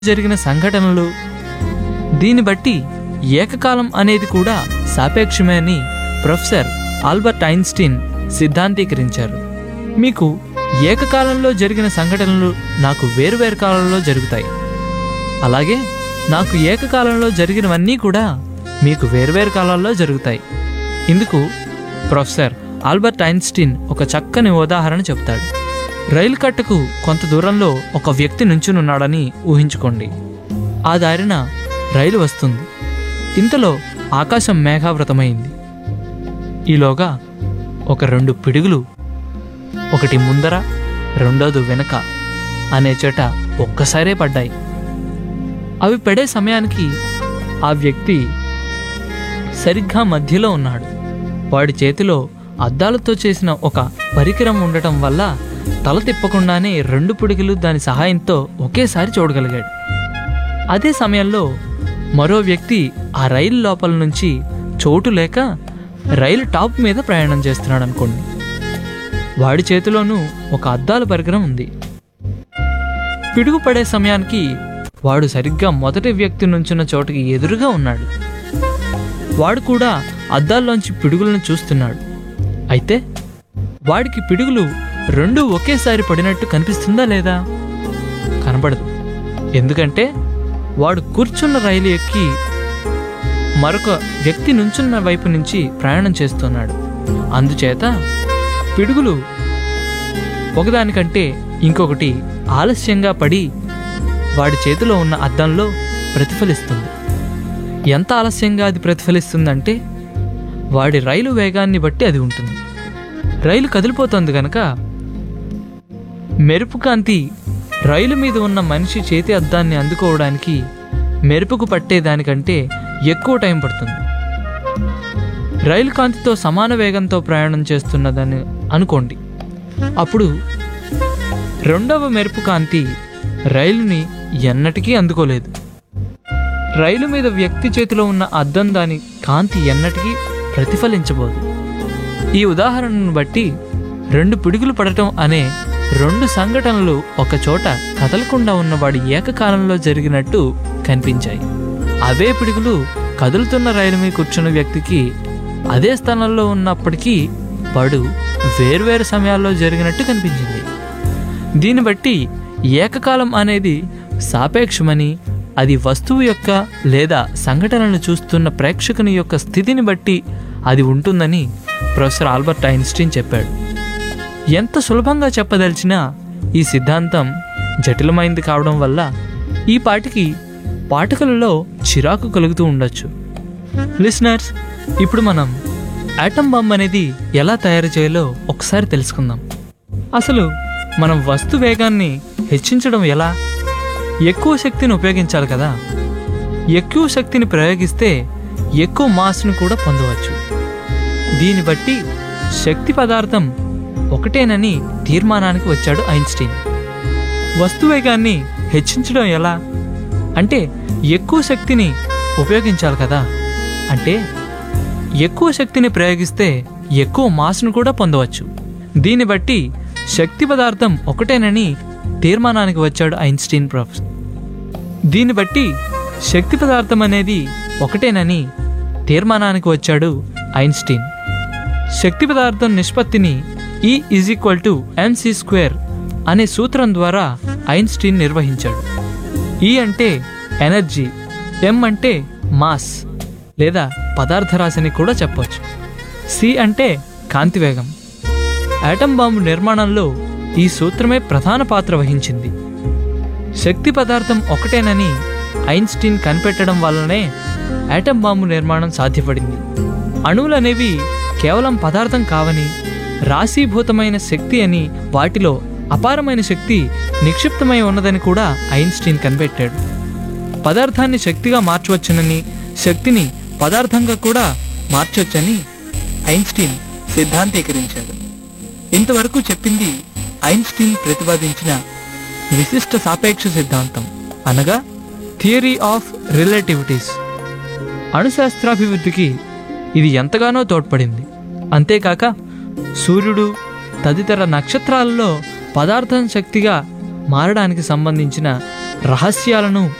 జరిగిన సంఘటనలు దీన్ని బట్టి ఏకకాలం అనేది కూడా సాపేక్షమే అని ప్రొఫెసర్ ఆల్బర్ట్ ఐన్స్టీన్ సిద్ధాంతీకరించారు మీకు ఏకకాలంలో జరిగిన సంఘటనలు నాకు వేరువేరు కాలంలో జరుగుతాయి అలాగే నాకు ఏకకాలంలో జరిగినవన్నీ కూడా మీకు వేరువేరు కాలాల్లో జరుగుతాయి ఇందుకు ప్రొఫెసర్ ఆల్బర్ట్ ఐన్స్టీన్ ఒక చక్కని ఉదాహరణ చెప్తాడు రైలు కట్టకు కొంత దూరంలో ఒక వ్యక్తి నుంచునున్నాడని ఊహించుకోండి ఆ దారిన రైలు వస్తుంది ఇంతలో ఆకాశం మేఘావృతమైంది ఈలోగా ఒక రెండు పిడుగులు ఒకటి ముందర రెండోది వెనక అనే చోట ఒక్కసారే పడ్డాయి అవి పడే సమయానికి ఆ వ్యక్తి సరిగ్గా మధ్యలో ఉన్నాడు వాడి చేతిలో అద్దాలతో చేసిన ఒక పరికరం ఉండటం వల్ల తల తిప్పకుండానే రెండు పిడుగులు దాని సహాయంతో ఒకేసారి చూడగలిగాడు అదే సమయంలో మరో వ్యక్తి ఆ రైలు లోపల నుంచి చోటు లేక రైలు టాప్ మీద ప్రయాణం చేస్తున్నాడు అనుకోండి వాడి చేతిలోనూ ఒక అద్దాల పరికరం ఉంది పిడుగు పడే సమయానికి వాడు సరిగ్గా మొదటి వ్యక్తి నుంచున్న చోటుకి ఎదురుగా ఉన్నాడు వాడు కూడా అద్దాల్లోంచి పిడుగులను చూస్తున్నాడు అయితే వాడికి పిడుగులు రెండు ఒకేసారి పడినట్టు కనిపిస్తుందా లేదా కనబడదు ఎందుకంటే వాడు కూర్చున్న రైలు ఎక్కి మరొక వ్యక్తి నుంచున్న వైపు నుంచి ప్రయాణం చేస్తున్నాడు అందుచేత పిడుగులు ఒకదానికంటే ఇంకొకటి ఆలస్యంగా పడి వాడి చేతిలో ఉన్న అద్దంలో ప్రతిఫలిస్తుంది ఎంత ఆలస్యంగా అది ప్రతిఫలిస్తుందంటే వాడి రైలు వేగాన్ని బట్టి అది ఉంటుంది రైలు కదిలిపోతుంది గనక మెరుపు కాంతి రైలు మీద ఉన్న మనిషి చేతి అద్దాన్ని అందుకోవడానికి మెరుపుకు పట్టేదానికంటే ఎక్కువ టైం పడుతుంది రైలు కాంతితో సమాన వేగంతో ప్రయాణం చేస్తున్నదని అనుకోండి అప్పుడు రెండవ మెరుపు కాంతి రైలుని ఎన్నటికీ అందుకోలేదు రైలు మీద వ్యక్తి చేతిలో ఉన్న అద్దం దాని కాంతి ఎన్నటికీ ప్రతిఫలించబోదు ఈ ఉదాహరణను బట్టి రెండు పిడుగులు పడటం అనే రెండు సంఘటనలు ఒక చోట కదలకుండా ఉన్నవాడి ఏకకాలంలో జరిగినట్టు కనిపించాయి అవే పిడుగులు కదులుతున్న రైలు మీద కూర్చున్న వ్యక్తికి అదే స్థానంలో ఉన్నప్పటికీ వాడు వేర్వేరు సమయాల్లో జరిగినట్టు కనిపించింది దీన్ని బట్టి ఏకకాలం అనేది సాపేక్షమని అది వస్తువు యొక్క లేదా సంఘటనను చూస్తున్న ప్రేక్షకుని యొక్క స్థితిని బట్టి అది ఉంటుందని ప్రొఫెసర్ ఆల్బర్ట్ ఐన్స్టీన్ చెప్పాడు ఎంత సులభంగా చెప్పదలిచినా ఈ సిద్ధాంతం జటిలమైంది కావడం వల్ల ఈ పాటికి పాఠకులలో చిరాకు కలుగుతూ ఉండొచ్చు లిసనర్స్ ఇప్పుడు మనం ఆటం బాంబ్ అనేది ఎలా తయారు చేయాలో ఒకసారి తెలుసుకుందాం అసలు మనం వస్తు వేగాన్ని హెచ్చించడం ఎలా ఎక్కువ శక్తిని ఉపయోగించాలి కదా ఎక్కువ శక్తిని ప్రయోగిస్తే ఎక్కువ మాస్ను కూడా పొందవచ్చు దీన్ని బట్టి శక్తి పదార్థం ఒకటేనని తీర్మానానికి వచ్చాడు ఐన్స్టీన్ వస్తువేగాన్ని హెచ్చించడం ఎలా అంటే ఎక్కువ శక్తిని ఉపయోగించాలి కదా అంటే ఎక్కువ శక్తిని ప్రయోగిస్తే ఎక్కువ మాస్ను కూడా పొందవచ్చు దీన్ని బట్టి శక్తి పదార్థం ఒకటేనని తీర్మానానికి వచ్చాడు ఐన్స్టీన్ ప్రొఫెసర్ దీన్ని బట్టి శక్తి పదార్థం అనేది ఒకటేనని తీర్మానానికి వచ్చాడు ఐన్స్టీన్ శక్తి పదార్థం నిష్పత్తిని E is equal to MC square అనే సూత్రం ద్వారా ఐన్స్టీన్ నిర్వహించాడు ఈ అంటే ఎనర్జీ ఎం అంటే మాస్ లేదా పదార్థరాశిని కూడా చెప్పవచ్చు సి అంటే కాంతివేగం ఆటం బాంబు నిర్మాణంలో ఈ సూత్రమే ప్రధాన పాత్ర వహించింది శక్తి పదార్థం ఒకటేనని ఐన్స్టీన్ కనిపెట్టడం వల్లనే ఆటం బాంబు నిర్మాణం సాధ్యపడింది అణువులు అనేవి కేవలం పదార్థం కావని రాశీభూతమైన శక్తి అని వాటిలో అపారమైన శక్తి నిక్షిప్తమై ఉన్నదని కూడా ఐన్స్టీన్ కనిపెట్టాడు పదార్థాన్ని శక్తిగా మార్చవచ్చునని శక్తిని పదార్థంగా కూడా మార్చవచ్చని ఐన్స్టీన్ సిద్ధాంతీకరించాడు ఇంతవరకు చెప్పింది ఐన్స్టీన్ ప్రతిపాదించిన విశిష్ట సాపేక్ష సిద్ధాంతం అనగా థియరీ ఆఫ్ రిలేటివిటీస్ అణుశాస్త్రాభివృద్ధికి ఇది ఎంతగానో తోడ్పడింది అంతేకాక సూర్యుడు తదితర నక్షత్రాలలో పదార్థం శక్తిగా మారడానికి సంబంధించిన రహస్యాలను